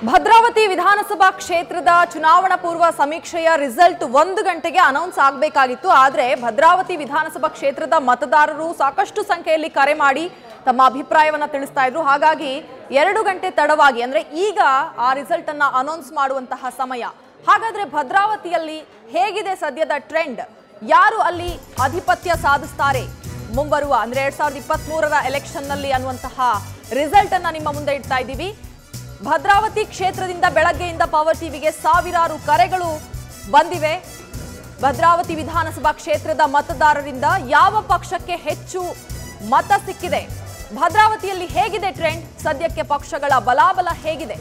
ಭದ್ರಾವತಿ ವಿಧಾನಸಭಾ ಕ್ಷೇತ್ರದ ಚುನಾವಣಾ ಪೂರ್ವ ಸಮೀಕ್ಷೆಯ ರಿಸಲ್ಟ್ ಒಂದು ಗಂಟೆಗೆ ಅನೌನ್ಸ್ ಆಗಬೇಕಾಗಿತ್ತು ಆದರೆ ಭದ್ರಾವತಿ ವಿಧಾನಸಭಾ ಕ್ಷೇತ್ರದ ಮತದಾರರು ಸಾಕಷ್ಟು ಸಂಖ್ಯೆಯಲ್ಲಿ ಕರೆ ಮಾಡಿ ತಮ್ಮ ಅಭಿಪ್ರಾಯವನ್ನ ತಿಳಿಸ್ತಾ ಇದ್ರು ಹಾಗಾಗಿ ಎರಡು ಗಂಟೆ ತಡವಾಗಿ ಅಂದ್ರೆ ಈಗ ಆ ರಿಸಲ್ಟ್ ಅನ್ನ ಅನೌನ್ಸ್ ಮಾಡುವಂತಹ ಸಮಯ ಹಾಗಾದ್ರೆ ಭದ್ರಾವತಿಯಲ್ಲಿ ಹೇಗಿದೆ ಸದ್ಯದ ಟ್ರೆಂಡ್ ಯಾರು ಅಲ್ಲಿ ಆಧಿಪತ್ಯ ಸಾಧಿಸ್ತಾರೆ ಮುಂಬರುವ ಅಂದ್ರೆ ಎರಡ್ ಸಾವಿರದ ಇಪ್ಪತ್ತ್ ಮೂರರ ಎಲೆಕ್ಷನ್ ನಲ್ಲಿ ಅನ್ನುವಂತಹ ರಿಸಲ್ಟ್ ಅನ್ನ ನಿಮ್ಮ ಮುಂದೆ ಇಡ್ತಾ ಇದ್ದೀವಿ ಭದ್ರಾವತಿ ಕ್ಷೇತ್ರದಿಂದ ಬೆಳಗ್ಗೆಯಿಂದ ಪವರ್ ಟಿವಿಗೆ ಸಾವಿರಾರು ಕರೆಗಳು ಬಂದಿವೆ ಭದ್ರಾವತಿ ವಿಧಾನಸಭಾ ಕ್ಷೇತ್ರದ ಮತದಾರರಿಂದ ಯಾವ ಪಕ್ಷಕ್ಕೆ ಹೆಚ್ಚು ಮತ ಸಿಕ್ಕಿದೆ ಭದ್ರಾವತಿಯಲ್ಲಿ ಹೇಗಿದೆ ಟ್ರೆಂಡ್ ಸದ್ಯಕ್ಕೆ ಪಕ್ಷಗಳ ಬಲಾಬಲ ಹೇಗಿದೆ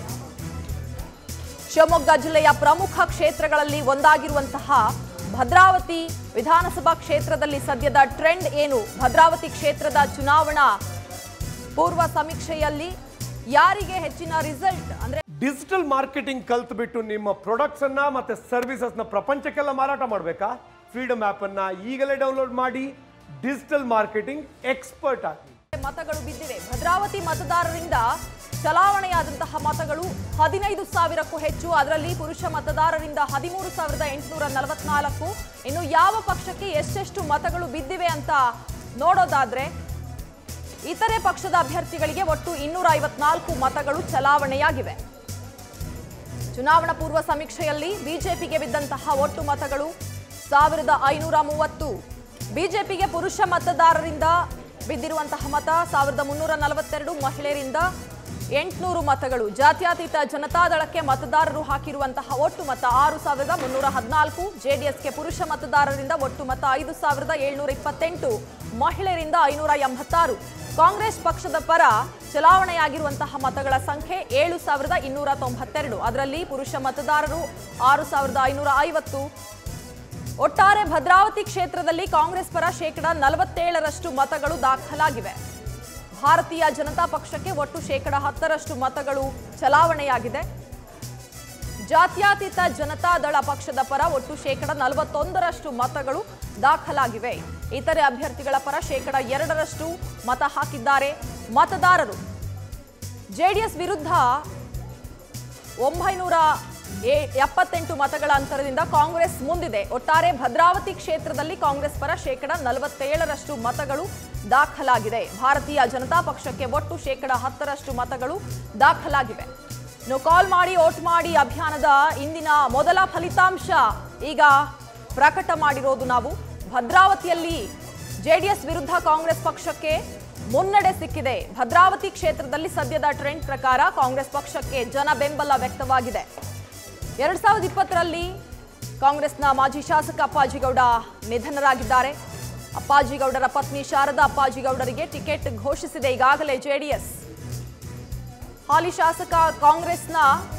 ಶಿವಮೊಗ್ಗ ಜಿಲ್ಲೆಯ ಪ್ರಮುಖ ಕ್ಷೇತ್ರಗಳಲ್ಲಿ ಒಂದಾಗಿರುವಂತಹ ಭದ್ರಾವತಿ ವಿಧಾನಸಭಾ ಕ್ಷೇತ್ರದಲ್ಲಿ ಸದ್ಯದ ಟ್ರೆಂಡ್ ಏನು ಭದ್ರಾವತಿ ಕ್ಷೇತ್ರದ ಚುನಾವಣಾ ಪೂರ್ವ ಸಮೀಕ್ಷೆಯಲ್ಲಿ ಯಾರಿಗೆ ಹೆಚ್ಚಿನ ರಿಸಲ್ಟ್ ಅಂದ್ರೆ ಡಿಜಿಟಲ್ ಮಾರ್ಕೆಟಿಂಗ್ ಕಲ್ತ್ಬಿಟ್ಟು ನಿಮ್ಮ ಪ್ರಾಡಕ್ಟ್ಸ್ ಅನ್ನ ಮತ್ತೆ ಸರ್ವಿಸಸ್ ನ ಪ್ರಪಂಚಕ್ಕೆಲ್ಲ ಮಾರಾಟ ಮಾಡಬೇಕಾ ಫ್ರೀಡಮ್ ಆಪ್ ಅನ್ನ ಈಗಲೇ ಡೌನ್ಲೋಡ್ ಮಾಡಿ ಡಿಜಿಟಲ್ ಮಾರ್ಕೆಟಿಂಗ್ ಎಕ್ಸ್ಪರ್ಟ್ ಆಗಿ ಮತಗಳು ಬಿದ್ದಿವೆ ಭದ್ರಾವತಿ ಮತದಾರರಿಂದ ಚಲಾವಣೆಯಾದಂತಹ ಮತಗಳು ಹದಿನೈದು ಸಾವಿರಕ್ಕೂ ಹೆಚ್ಚು ಅದರಲ್ಲಿ ಪುರುಷ ಮತದಾರರಿಂದ ಹದಿಮೂರು ಸಾವಿರದ ಎಂಟುನೂರ ನಲವತ್ನಾಲ್ಕು ಇನ್ನು ಯಾವ ಪಕ್ಷಕ್ಕೆ ಎಷ್ಟೆಷ್ಟು ಮತಗಳು ಬಿದ್ದಿವೆ ಅಂತ ನೋಡೋದಾದ್ರೆ ಇತರೆ ಪಕ್ಷದ ಅಭ್ಯರ್ಥಿಗಳಿಗೆ ಒಟ್ಟು ಇನ್ನೂರ ಐವತ್ನಾಲ್ಕು ಮತಗಳು ಚಲಾವಣೆಯಾಗಿವೆ ಚುನಾವಣಾ ಪೂರ್ವ ಸಮೀಕ್ಷೆಯಲ್ಲಿ ಬಿಜೆಪಿಗೆ ಬಿದ್ದಂತಹ ಒಟ್ಟು ಮತಗಳು ಸಾವಿರದ ಐನೂರ ಮೂವತ್ತು ಬಿಜೆಪಿಗೆ ಪುರುಷ ಮತದಾರರಿಂದ ಬಿದ್ದಿರುವಂತಹ ಮತ ಸಾವಿರದ ಮುನ್ನೂರ ನಲವತ್ತೆರಡು ಮಹಿಳೆಯರಿಂದ ಎಂಟುನೂರು ಮತಗಳು ಜಾತ್ಯತೀತ ಜನತಾದಳಕ್ಕೆ ಮತದಾರರು ಹಾಕಿರುವಂತಹ ಒಟ್ಟು ಮತ ಆರು ಸಾವಿರದ ಮುನ್ನೂರ ಹದಿನಾಲ್ಕು ಜೆಡಿಎಸ್ಗೆ ಪುರುಷ ಮತದಾರರಿಂದ ಒಟ್ಟು ಮತ ಐದು ಸಾವಿರದ ಏಳ್ನೂರ ಇಪ್ಪತ್ತೆಂಟು ಮಹಿಳೆಯರಿಂದ ಐನೂರ ಎಂಬತ್ತಾರು ಕಾಂಗ್ರೆಸ್ ಪಕ್ಷದ ಪರ ಚಲಾವಣೆಯಾಗಿರುವಂತಹ ಮತಗಳ ಸಂಖ್ಯೆ ಏಳು ಸಾವಿರದ ಇನ್ನೂರ ತೊಂಬತ್ತೆರಡು ಅದರಲ್ಲಿ ಪುರುಷ ಮತದಾರರು ಆರು ಸಾವಿರದ ಐನೂರ ಐವತ್ತು ಒಟ್ಟಾರೆ ಭದ್ರಾವತಿ ಕ್ಷೇತ್ರದಲ್ಲಿ ಕಾಂಗ್ರೆಸ್ ಪರ ಶೇಕಡ ನಲವತ್ತೇಳರಷ್ಟು ಮತಗಳು ದಾಖಲಾಗಿವೆ ಭಾರತೀಯ ಜನತಾ ಪಕ್ಷಕ್ಕೆ ಒಟ್ಟು ಶೇಕಡ ಹತ್ತರಷ್ಟು ಮತಗಳು ಚಲಾವಣೆಯಾಗಿದೆ ಜಾತ್ಯತೀತ ಜನತಾದಳ ಪಕ್ಷದ ಪರ ಒಟ್ಟು ಶೇಕಡ ನಲವತ್ತೊಂದರಷ್ಟು ಮತಗಳು ದಾಖಲಾಗಿವೆ ಇತರೆ ಅಭ್ಯರ್ಥಿಗಳ ಪರ ಶೇಕಡ ಎರಡರಷ್ಟು ಮತ ಹಾಕಿದ್ದಾರೆ ಮತದಾರರು ಜೆಡಿಎಸ್ ವಿರುದ್ಧ ಒಂಬೈನೂರ ಎ- ಎಪ್ಪತ್ತೆಂಟು ಮತಗಳ ಅಂತರದಿಂದ ಕಾಂಗ್ರೆಸ್ ಮುಂದಿದೆ ಒಟ್ಟಾರೆ ಭದ್ರಾವತಿ ಕ್ಷೇತ್ರದಲ್ಲಿ ಕಾಂಗ್ರೆಸ್ ಪರ ಶೇಕಡ ನಲವತ್ತೇಳರಷ್ಟು ಮತಗಳು ದಾಖಲಾಗಿದೆ ಭಾರತೀಯ ಜನತಾ ಪಕ್ಷಕ್ಕೆ ಒಟ್ಟು ಶೇಕಡ ಹತ್ತರಷ್ಟು ಮತಗಳು ದಾಖಲಾಗಿವೆ ಇನ್ನು ಕಾಲ್ ಮಾಡಿ ಓಟ್ ಮಾಡಿ ಅಭಿಯಾನದ ಇಂದಿನ ಮೊದಲ ಫಲಿತಾಂಶ ಈಗ ಪ್ರಕಟ ಮಾಡಿರೋದು ನಾವು ಭದ್ರಾವತಿಯಲ್ಲಿ ಜೆಡಿಎಸ್ ವಿರುದ್ಧ ಕಾಂಗ್ರೆಸ್ ಪಕ್ಷಕ್ಕೆ ಮುನ್ನಡೆ ಸಿಕ್ಕಿದೆ ಭದ್ರಾವತಿ ಕ್ಷೇತ್ರದಲ್ಲಿ ಸದ್ಯದ ಟ್ರೆಂಡ್ ಪ್ರಕಾರ ಕಾಂಗ್ರೆಸ್ ಪಕ್ಷಕ್ಕೆ ಜನ ಬೆಂಬಲ ವ್ಯಕ್ತವಾಗಿದೆ ಎರಡ್ ಸಾವಿರದ ಇಪ್ಪತ್ತರಲ್ಲಿ ಕಾಂಗ್ರೆಸ್ನ ಮಾಜಿ ಶಾಸಕ ಅಪ್ಪಾಜಿಗೌಡ ನಿಧನರಾಗಿದ್ದಾರೆ ಅಪ್ಪಾಜಿಗೌಡರ ಪತ್ನಿ ಶಾರದಾ ಅಪ್ಪಾಜಿಗೌಡರಿಗೆ ಟಿಕೆಟ್ ಘೋಷಿಸಿದೆ ಈಗಾಗಲೇ ಜೆಡಿಎಸ್ ಹಾಲಿ ಶಾಸಕ ಕಾಂಗ್ರೆಸ್ನ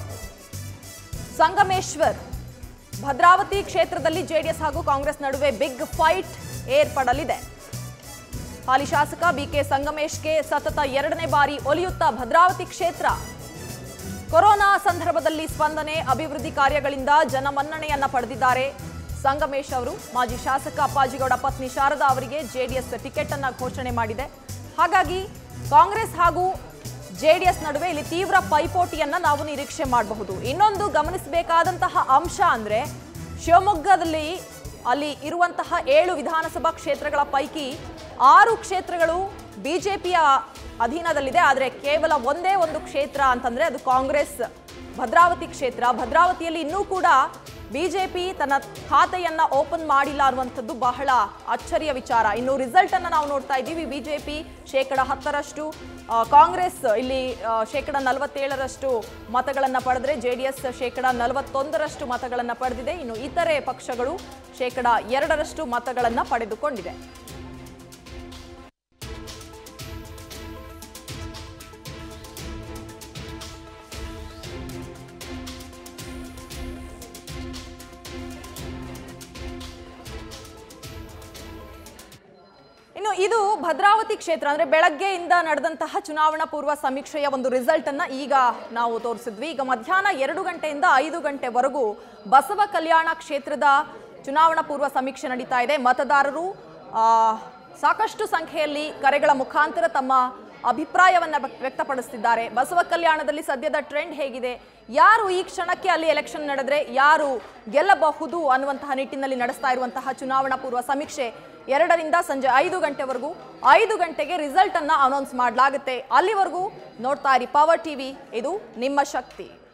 ಸಂಗಮೇಶ್ವರ್ ಭದ್ರಾವತಿ ಕ್ಷೇತ್ರದಲ್ಲಿ ಜೆಡಿಎಸ್ ಹಾಗೂ ಕಾಂಗ್ರೆಸ್ ನಡುವೆ ಬಿಗ್ ಫೈಟ್ ಏರ್ಪಡಲಿದೆ ಹಾಲಿ ಶಾಸಕ ಬಿಕೆ ಸಂಗಮೇಶ್ಗೆ ಸತತ ಎರಡನೇ ಬಾರಿ ಒಲಿಯುತ್ತ ಭದ್ರಾವತಿ ಕ್ಷೇತ್ರ ಕೊರೋನಾ ಸಂದರ್ಭದಲ್ಲಿ ಸ್ಪಂದನೆ ಅಭಿವೃದ್ಧಿ ಕಾರ್ಯಗಳಿಂದ ಜನಮನ್ನಣೆಯನ್ನ ಪಡೆದಿದ್ದಾರೆ ಸಂಗಮೇಶ್ ಅವರು ಮಾಜಿ ಶಾಸಕ ಅಪ್ಪಾಜಿಗೌಡ ಪತ್ನಿ ಶಾರದಾ ಅವರಿಗೆ ಜೆಡಿಎಸ್ ಟಿಕೆಟ್ ಅನ್ನ ಘೋಷಣೆ ಮಾಡಿದೆ ಹಾಗಾಗಿ ಕಾಂಗ್ರೆಸ್ ಹಾಗೂ ಜೆಡಿಎಸ್ ನಡುವೆ ಇಲ್ಲಿ ತೀವ್ರ ಪೈಪೋಟಿಯನ್ನ ನಾವು ನಿರೀಕ್ಷೆ ಮಾಡಬಹುದು ಇನ್ನೊಂದು ಗಮನಿಸಬೇಕಾದಂತಹ ಅಂಶ ಅಂದ್ರೆ ಶಿವಮೊಗ್ಗದಲ್ಲಿ ಅಲ್ಲಿ ಇರುವಂತಹ ಏಳು ವಿಧಾನಸಭಾ ಕ್ಷೇತ್ರಗಳ ಪೈಕಿ ಆರು ಕ್ಷೇತ್ರಗಳು ಬಿಜೆಪಿಯ ಅಧೀನದಲ್ಲಿದೆ ಆದರೆ ಕೇವಲ ಒಂದೇ ಒಂದು ಕ್ಷೇತ್ರ ಅಂತಂದ್ರೆ ಅದು ಕಾಂಗ್ರೆಸ್ ಭದ್ರಾವತಿ ಕ್ಷೇತ್ರ ಭದ್ರಾವತಿಯಲ್ಲಿ ಇನ್ನೂ ಕೂಡ ಬಿಜೆಪಿ ತನ್ನ ಖಾತೆಯನ್ನ ಓಪನ್ ಮಾಡಿಲ್ಲ ಅನ್ನುವಂಥದ್ದು ಬಹಳ ಅಚ್ಚರಿಯ ವಿಚಾರ ಇನ್ನು ರಿಸಲ್ಟ್ ಅನ್ನ ನಾವು ನೋಡ್ತಾ ಇದ್ದೀವಿ ಬಿಜೆಪಿ ಶೇಕಡ ಹತ್ತರಷ್ಟು ಆ, ಕಾಂಗ್ರೆಸ್ ಇಲ್ಲಿ ಆ, ಶೇಕಡ ನಲವತ್ತೇಳರಷ್ಟು ಮತಗಳನ್ನು ಪಡೆದ್ರೆ ಜೆಡಿಎಸ್ ಶೇಕಡ ನಲವತ್ತೊಂದರಷ್ಟು ಮತಗಳನ್ನು ಪಡೆದಿದೆ ಇನ್ನು ಇತರೆ ಪಕ್ಷಗಳು ಶೇಕಡ ಎರಡರಷ್ಟು ಮತಗಳನ್ನು ಪಡೆದುಕೊಂಡಿದೆ ಇನ್ನು ಇದು ಭದ್ರಾವತಿ ಕ್ಷೇತ್ರ ಅಂದ್ರೆ ಬೆಳಗ್ಗೆಯಿಂದ ನಡೆದಂತಹ ಚುನಾವಣಾ ಪೂರ್ವ ಸಮೀಕ್ಷೆಯ ಒಂದು ರಿಸಲ್ಟ್ ಅನ್ನ ಈಗ ನಾವು ತೋರಿಸಿದ್ವಿ ಈಗ ಮಧ್ಯಾಹ್ನ ಎರಡು ಗಂಟೆಯಿಂದ ಐದು ಗಂಟೆವರೆಗೂ ಬಸವ ಕಲ್ಯಾಣ ಕ್ಷೇತ್ರದ ಚುನಾವಣಾ ಪೂರ್ವ ಸಮೀಕ್ಷೆ ನಡೀತಾ ಇದೆ ಮತದಾರರು ಆ, ಸಾಕಷ್ಟು ಸಂಖ್ಯೆಯಲ್ಲಿ ಕರೆಗಳ ಮುಖಾಂತರ ತಮ್ಮ ಅಭಿಪ್ರಾಯವನ್ನ ವ್ಯಕ್- ವ್ಯಕ್ತಪಡಿಸ್ತಿದ್ದಾರೆ ಬಸವ ಕಲ್ಯಾಣದಲ್ಲಿ ಸದ್ಯದ ಟ್ರೆಂಡ್ ಹೇಗಿದೆ ಯಾರು ಈ ಕ್ಷಣಕ್ಕೆ ಅಲ್ಲಿ ಎಲೆಕ್ಷನ್ ನಡೆದ್ರೆ ಯಾರು ಗೆಲ್ಲಬಹುದು ಅನ್ನುವಂತಹ ನಿಟ್ಟಿನಲ್ಲಿ ನಡೆಸ್ತಾ ಇರುವಂತಹ ಚುನಾವಣಾ ಪೂರ್ವ ಸಮೀಕ್ಷೆ ಎರಡರಿಂದ ಸಂಜೆ ಐದು ಗಂಟೆವರೆಗೂ ಐದು ಗಂಟೆಗೆ ರಿಸಲ್ಟ್ ಅನ್ನ ಅನೌನ್ಸ್ ಮಾಡಲಾಗುತ್ತೆ ಅಲ್ಲಿವರೆಗೂ ನೋಡ್ತಾ ಇರಿ ಪವರ್ ಟಿವಿ ಇದು ನಿಮ್ಮ ಶಕ್ತಿ